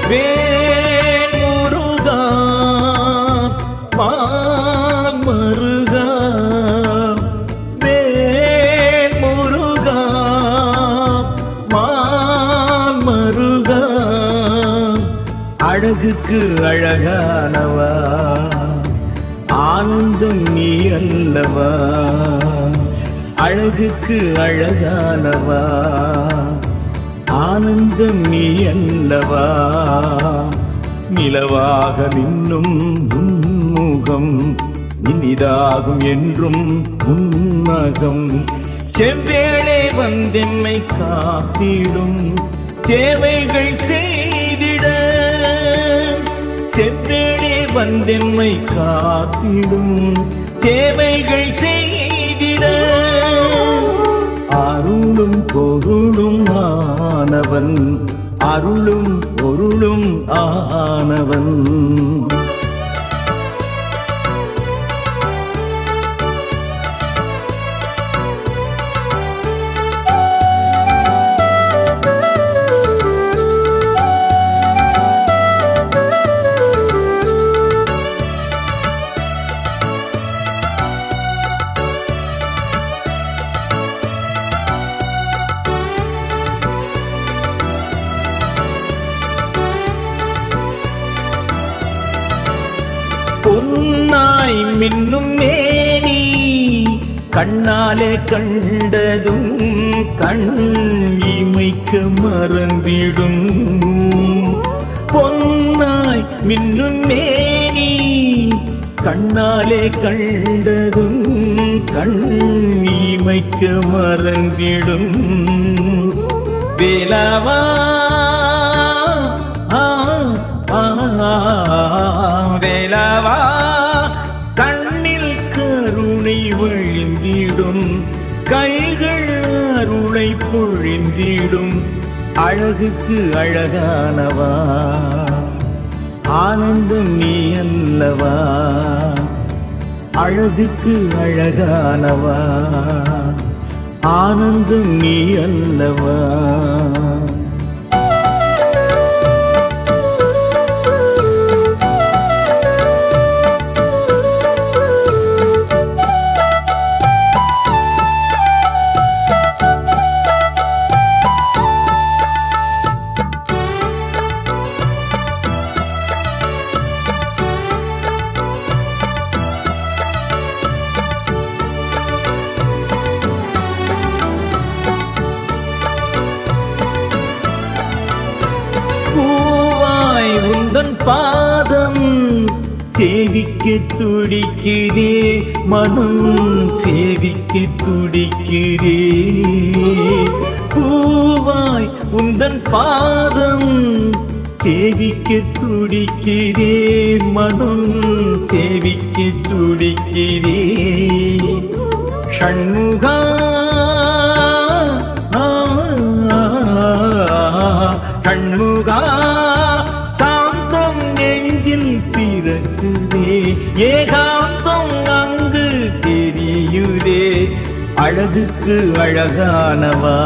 வேல் முருகா mall மருகா வேல் முருகா mall மருகா அழகுக்கு அழகானவா ஆனந்தம் நீ அல்லவா அழகுக்கு அழகானவா ஆனந்தம் நீ அல்லவா நிலவாக நின்னும் உன்முகம் இனிதாகும் என்றும் உன்னகம் செவ்வேளை வந்தெம்மை காத்திடும் தேவைகள் செய்திட செவ்வேளை வந்தெம்மை காத்திடும் தேவைகள் செய்திட அருளும் பொருளும் ஆனவன் அருளும் பொருளும் ஆனவன் பொன்னாய் மின்னும் மேனி கண்ணாலே கண்டதும் கண் இமைக்க மறந்திடும் பொன்னாய் மின்னும் மேனி கண்ணாலே கண்டதும் கண் இமைக்க மறந்திடும் வேலாவா ஆ, ஆ, வேலாவா கண்ணில் கருணை வழிந்திடும் கைகள் அருளை பொழிந்திடும் அழகுக்கு அழகானவா ஆனந்தம் நீ அல்லவா அழகுக்கு அழகானவா ஆனந்தம் நீ அல்லவா பூவாய் உந்தன் பாதம் சேவிக்க துடிக்குதே மனம் சேவிக்க துடிக்குதே பூவாய் உந்தன் பாதம் சேவிக்க துடிக்குதே மனம் சேவிக்க துடிக்குதே ஷண்முகா கண்முகா சாந்தம் நெஞ்சில் பிறக்குதே ஏகாந்தம் அங்கு தெரியுதே அழகுக்கு அழகானவா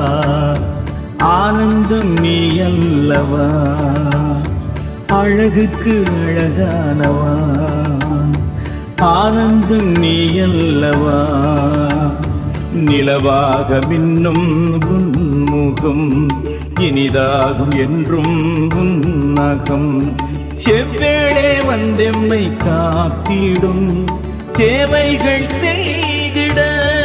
ஆனந்தம் நீ அல்லவா அழகுக்கு அழகானவா ஆனந்தம் நீ அல்லவா நிலவாக மின்னும் உன்முகம் இனிதாகும் என்றும் உன்னகம் செவ்வேளே வந்தெம்மை காத்திடும் சேவைகள் செய்திட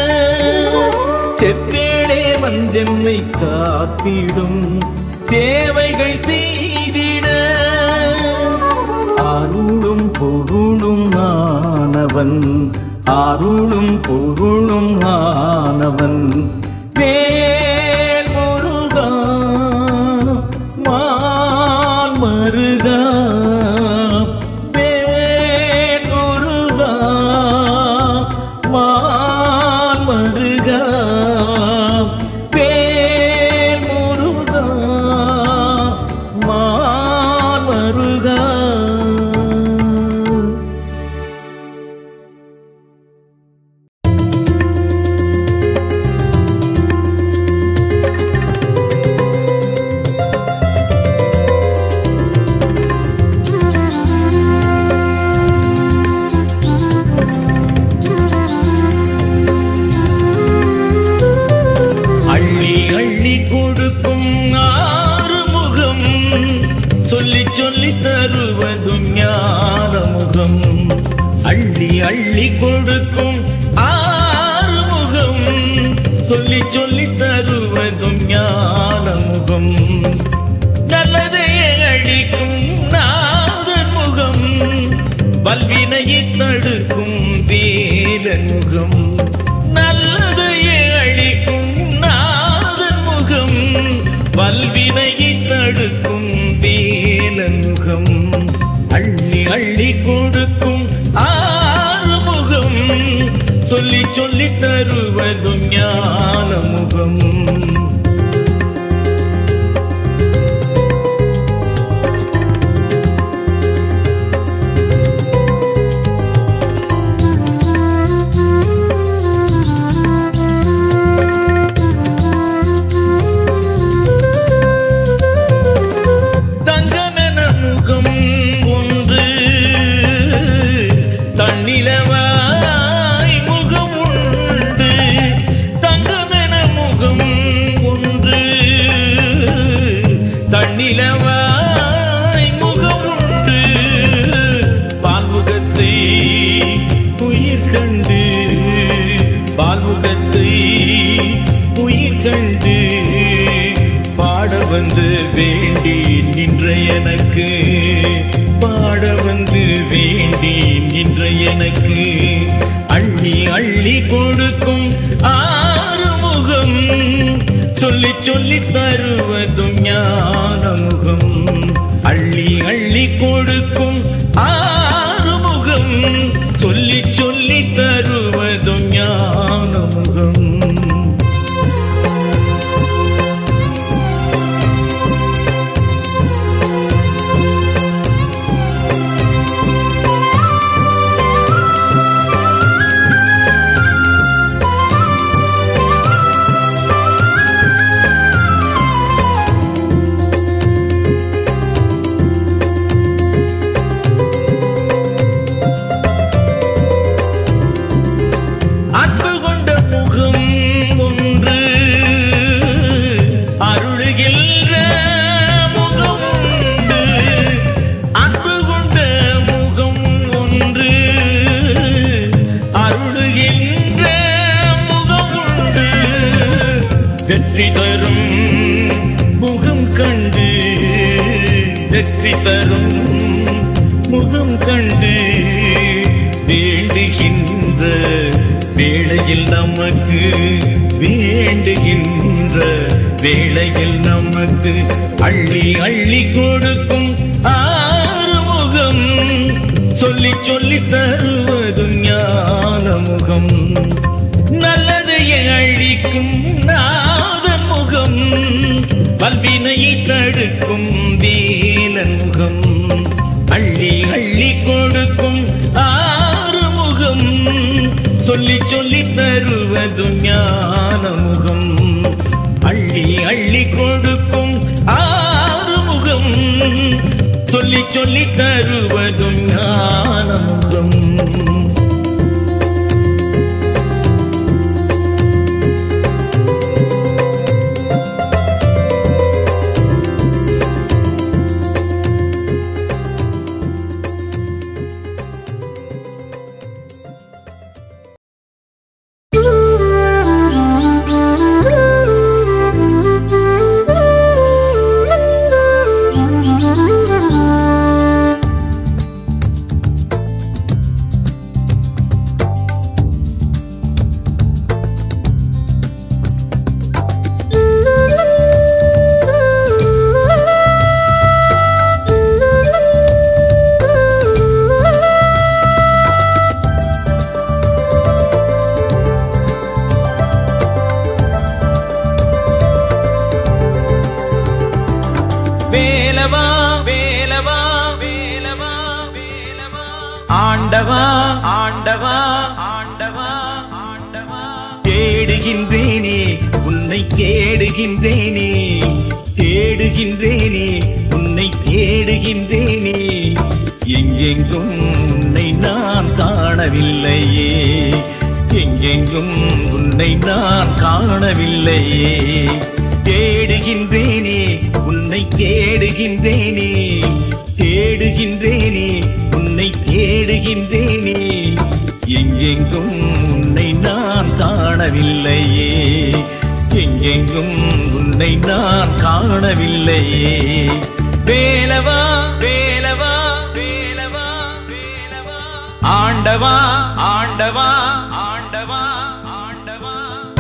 செவ்வேளே வந்தெம்மை காத்திடும் சேவைகள் செய்திட அருளும் பொருளும் ஆனவன் அருளும் பொருளும் ஆனவன் வேல் முருகா மால் மருகா வேல் முருகா மால் மருகா வேல் முருகா மால் மருகா அள்ளி கொடுக்கும் ஆறுமுகம் சொல்லி சொல்லி தருவதும் ஞான முகம் நல்லதையே அழிக்கும் நாதன் முகம் வல்வினையை தடுக்கும் வேலன் முகம் நல்லதையே அழிக்கும் நாதன் முகம் வல்வினையை தடுக்கும் வேலன் முகம் அள்ளி அள்ளி கொடுக்கும் ஆறுமுகம் சொல்லி சொல்லி தருவதும் ஞான முகம் தங்கமென முகம் ஒன்று தன்னிலவாய் முகம் உண்டு தங்கமென முகம் ஒன்று தன்னிலவாய் முகம் உண்டு பால்முகத்தை உயிர் கண்டு பால்முகத்தை உயிர் கண்டு பாட வந்து வேண்டி நின்ற எனக்கு பாட வந்து வேண்டி நின்ற எனக்கு அள்ளி அள்ளி கொடுக்கும் ஆறுமுகம் சொல்லி சொல்லி தருவதும் ஞான முகம் அள்ளி அள்ளி கொடுக்கும் ஆறுமுகம் சொல்லி சொல்லி தருவதும் ஞான முகம் அன்பு கொண்ட முகம் ஒன்று அருளுகின்ற முகம் உண்டு அன்பு கொண்ட முகம் ஒன்று அருளுகின்ற முகம் உண்டு வெற்றி தரும் முகம் கண்டு வெற்றி தரும் முகம் கண்டு வேண்டுகின்ற வேளையில் நமக்கு வேண்டுகின்ற வேளையில் நமக்கு அள்ளி அள்ளி கொடுக்கும் ஆறுமுகம் சொல்லி சொல்லி தருவதும் ஞான முகம் நல்லதையே அழிக்கும் நாதன் முகம் பல்வினையை தடுக்கும் வேலன் முகம் அள்ளி அள்ளி கொடுக்கும் ஆறுமுகம் சொல்லி சொல்லி தருவதும் ஞான முகம் அள்ளி அள்ளி கொடுக்கும் ஆறுமுகம் சொல்லி சொல்லி தருவதும் ஞான முகம் வேலவா வேலவா வேலவா வேலவா ஆண்டவா ஆண்டவா ஆண்டவா ஆண்டவா தேடுகின்றேனே உன்னை தேடுகின்றேனே தேடுகின்றேனே உன்னை தேடுகின்றேனே எங்கெங்கும் உன்னை நான் காணவில்லையே எங்கெங்கும் உன்னை நான் காணவில்லையே தேடுகின்றேனே உன்னை தேடுகின்றேனே தேடுகின்றேனே உன்னை தேடுகின்றேனே எங்க எங்கெங்கும் உன்னை நான் காணவில்லையே எங்கெங்கும் உன்னை நான் காணவில்லையே வேலவா வேலவா வேலவா வேலவா ஆண்டவா ஆண்டவா ஆண்டவா ஆண்டவா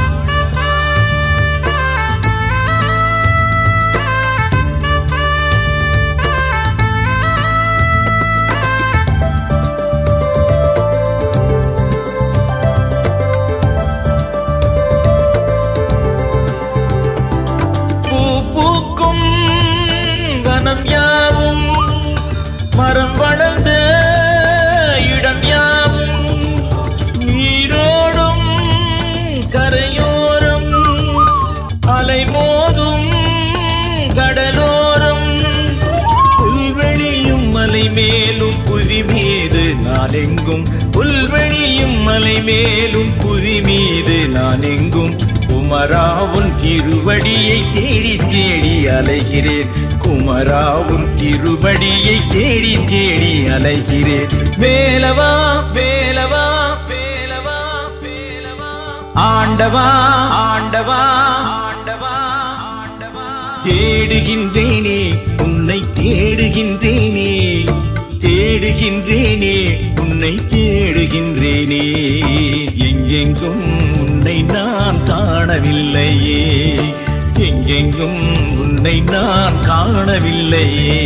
பூ பூக்கும் வனம் யாவும் மரம் வளர்ந்த இடம் யாவும் நீரோடும் கரையோரம் அலை மோதும் கடலோரம் புல்வெளியும் மலை மேலும் புவி மீது நான் எங்கும் புல்வெளியும் மலை மேலும் புவி மீது நான் எங்கும் குமராவும் திருவடியை தேடி தேடி அலைகிறேன் குமராவும் திருவடியை தேடி தேடி அலைகிறேன் வேலவா வேலவா வேலவா வேலவா ஆண்டவா ஆண்டவா ஆண்டவா ஆண்டவா தேடுகின்றேனே உன்னை தேடுகின்றேனே தேடுகின்றேனே உன்னை தேடுகின்றேனே எங்கெங்கும் உன்னை நான் காணவில்லையே எங்கெங்கும் உன்னை நான் காணவில்லையே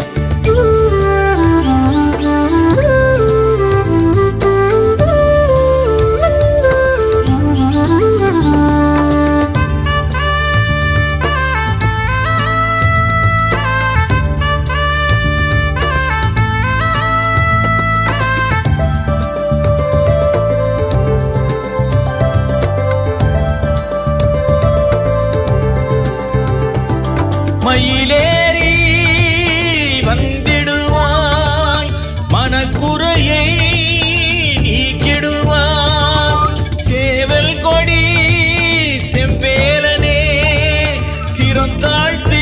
மயிலேறி வந்திடுவாய் மனக்குறையை நீக்கிடுவாய் சேவல் கொடி செம்பேலனே சிரம் தாழ்த்தி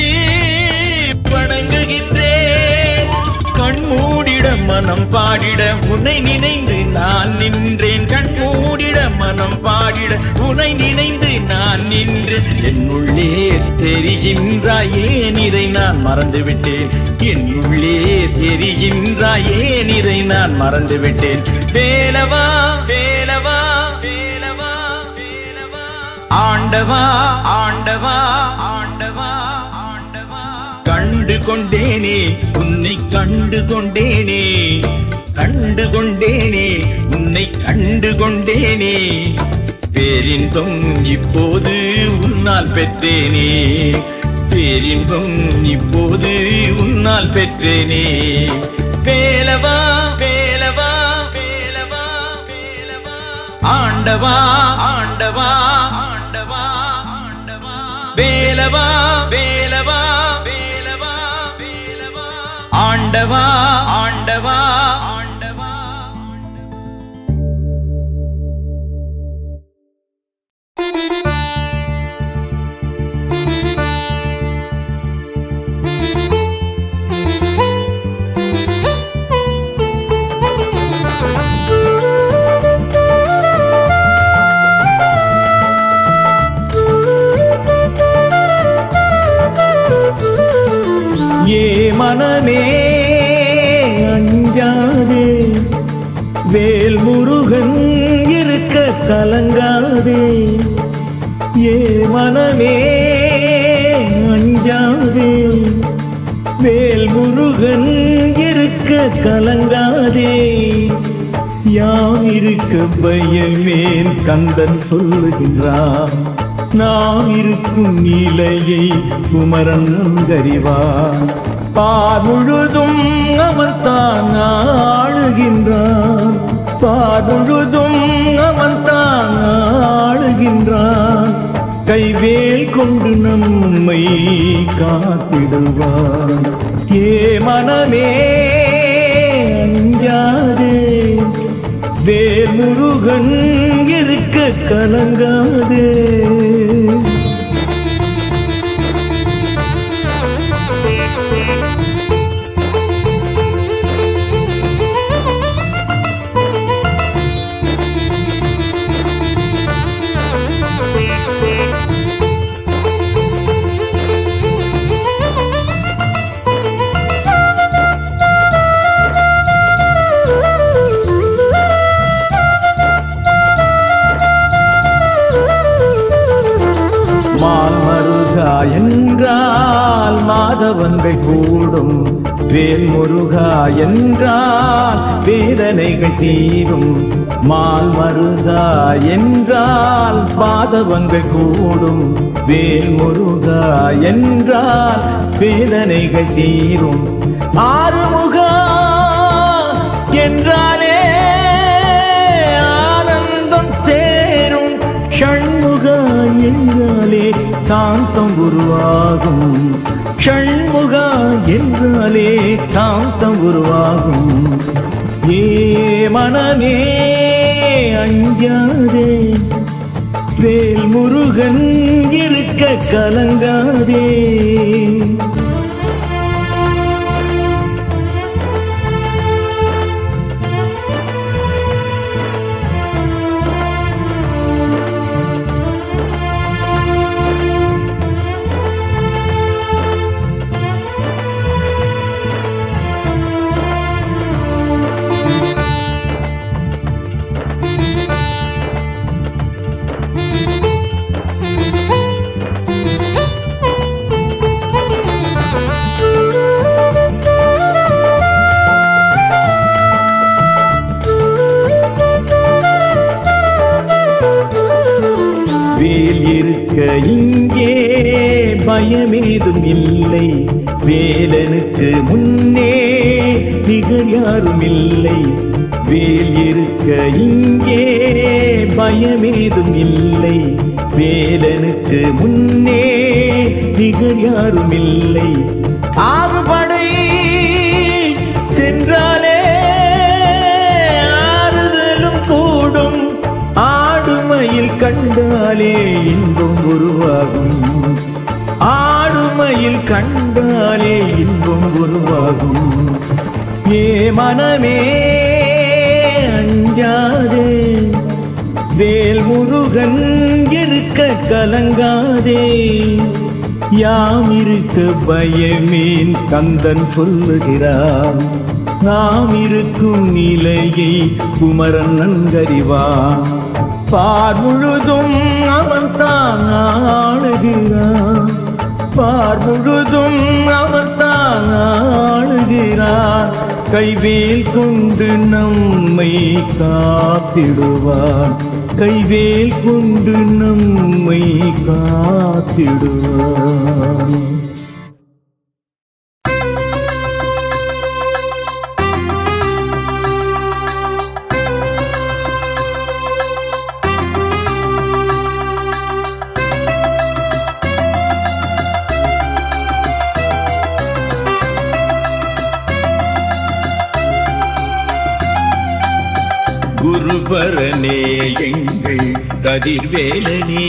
வணங்குகின்றேன் கண்மூடிட மனம் பாடிட உன்னை நினைந்து நான் நின்றேன் கண்மூடிட மனம் பாடிட உன்னை நினைந்து நான் நின்று என்னுள்ளே தெரிகின்றாய் ஏன் இதை நான் மறந்துவிட்டேன் என்னுள்ளே தெரிகின்றாய் ஏன் இதை நான் மறந்துவிட்டேன் வேலவா வேலவா வேலவா வேலவா ஆண்டவா ஆண்டவா ஆண்டவா ஆண்டவா கண்டு கொண்டேனே உன்னை கண்டு கொண்டேனே கண்டு கொண்டேனே உன்னை கண்டு கொண்டேனே பேரின்பம் இப்போது உன்னால் பெற்றேனே பேரின்பம் இப்போது உன்னால் பெற்றேனே வேலவா வேலவா வேலவா வேலவா ஆண்டவா ஆண்டவா ஆண்டவா ஆண்டவா வேலவா வேலவா வேலவா வேலவா ஆண்டவா ஆண்டவா ஆண்டவா ஏ மனமே அஞ்சாதே வேல் முருகன் இருக்க கலங்காதே ஏ மனமே அஞ்சாதே வேல் முருகன் இருக்க கலங்காதே யாம் இருக்க பயமேன் கந்தன் சொல்லுகின்றான் நாம் இருக்கும் நிலையை குமரன் நன்கறிவான் பார் முழுதும் அவன் தான் ஆளுகின்றான் பார் முழுதும் அவன் தான் ஆளுகின்றான் கைவேல் கொண்டு நம்மை காத்திடுவான் ஏ மனமே அஞ்சாதே வேல் முருகன் இருக்க கலங்காதே மால்மருகா என்றால் மாதவன்கள் கூடும் வேல் முருகா என்றால் வேதனைகள் தீரும் மால்மருகா என்றால் பாதவங்கள் கூடும் வேல் முருகா என்றால் வேதனைகள் தீரும் ஆறுமுகா என்றாலே ஆனந்தம் சேரும் ஷண்முகா என்றாலே சாந்தம் உருவாகும் ஷண்முகா என்றாலே சாந்தம் உருவாகும் ஏ மனமே அஞ்சாதே வேல் முருகன் இருக்க கலங்காதே வேல் இருக்க இங்கே பயமேதும் இல்லை வேலனுக்கு முன்னே நிகர் யாரும் இல்லை வேல் இருக்க இங்கே பயமேதும் இல்லை வேலனுக்கு முன்னே நிகர் யாரும் இல்லை ஆறுபடை சென்றாலே ஆறுதலும் கூடும் ஆடுமையில் கண்டாலே இன்பம் உருவாகும் ஆடுமையில் கண்டாலே இன்பம் உருவாகும் ஏ மனமே அஞ்சாதே வேல் முருகன் இருக்க கலங்காதே யாம் இருக்க பயமேன் கந்தன் சொல்லுகிறான் நாம் இருக்கும் நிலையை குமரன் நன்கறிவான் பார் முழுதும் அவன் தான் ஆளுகிறான் பார் முழுதும் அவன் தான் ஆளுகிறான் கைவேல் கொண்டு நம்மை காத்திடுவான் கைவேல் கொண்டு நம்மை காத்திடுவான் குருபரனே எங்கள் கதிர்வேலனே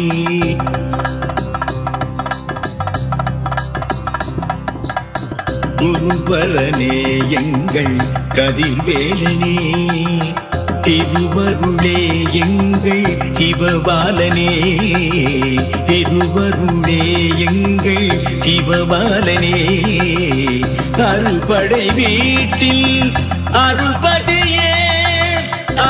குருபரனே எங்கள் கதிர்வேலனே திருவருளே எங்கள் சிவபாலனே திருவருளே எங்கள் சிவபாலனே அருள்படை வீட்டில் அருள்பதியே ஆ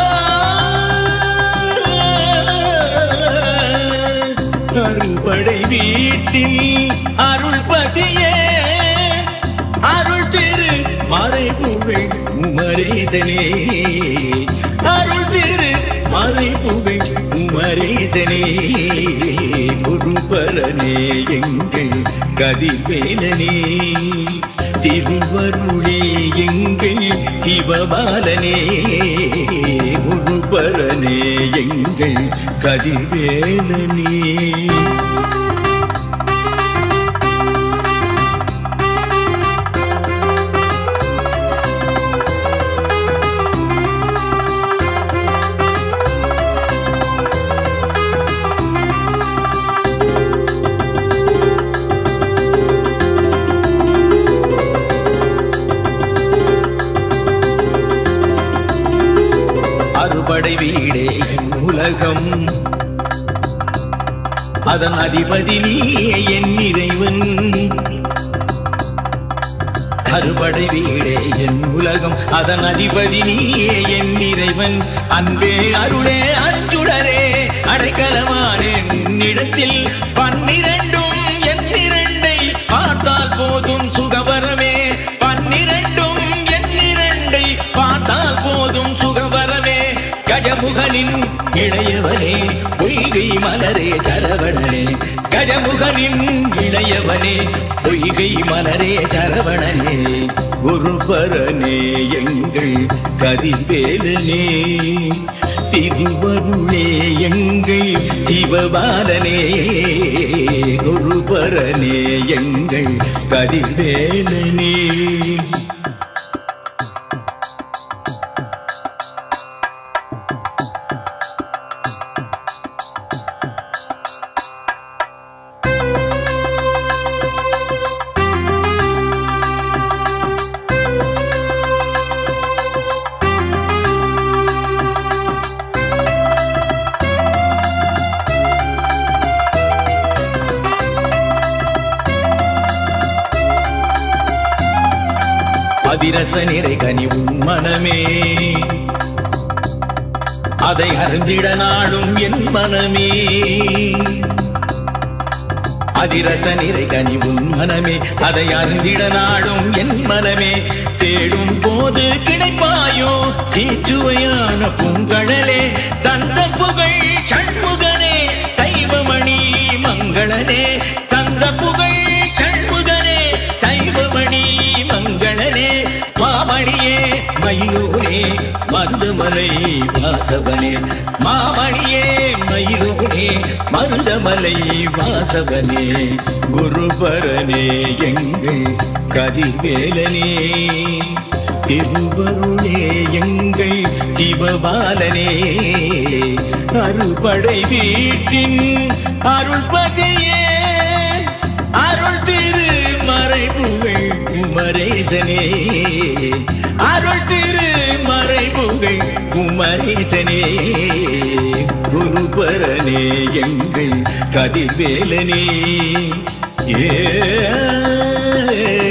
அருள்படை வீட்டில் அருள்பதியே அருள் திரு மறைபுகழ் உமரேதனே அருள் திரு மறைபுகழ் உமரேதனே குருபரனே எங்கள் கதிர்வேலனே திருவருளே எங்கள் சிவபாலனே குருபரனே எங்கள் கதிர்வேலனே அறுபடை வீடே என் உலகம் அதன் அதிபதி நீயே என் இறைவன் அறுபடை வீடே என் உலகம் அதன் அதிபதி நீயே என் இறைவன் அன்பே அருளே அருஞ்சுடரே அடைக்கலமானேன் உன்னிடத்தில் பன்னிரண்டும் என்னிரண்டை பார்த்தால் போதும் சுகவரமே பன்னிரண்டும் என்னிரண்டை பார்த்தால் போதும் சுகவரமே கஜமுகனின் இளையவனே பொய்கை மலரே சரவணனே கஜமுகனின் இளையவனே பொய்கை மலரே சரவணனே குருபரனே எங்கள் கதிர்வேலனே திருவருளே எங்கள் சிவபாலனே குருபரனே எங்கள் கதிர்வேலனே அதிரச நிறை கனி உன் மனமே அதை அறிந்திட நாடும் என் மனமே அதிரச நிறை கனி உன் மனமே அதை அறிந்திட நாடும் என் மனமே தேடும் போது கிடைப்பாயோ தீச்சுவையான பூங்கழலே தந்த புகழ் சண்முகனே தெய்வமணி மங்களனே தந்த புகழ் சண்முகனே தெய்வமணி மங்களனே மாமணியே மயிலூரே மருதமலை வாசவனே மாமணியே மயிலூரே மருதமலை வாசவனே குருபரனே எங்கள் கதிர்வேலனே திருவருளே எங்கள் சிவபாலனே அருள்படை வீட்டின் அருள்பகையே அருள் திரு மறைபுகழ் குமரேசனே அருள் திரு மறைபுகழ் குமரேசனே குருபரனே எங்கள் கதிர்வேலனே ஏ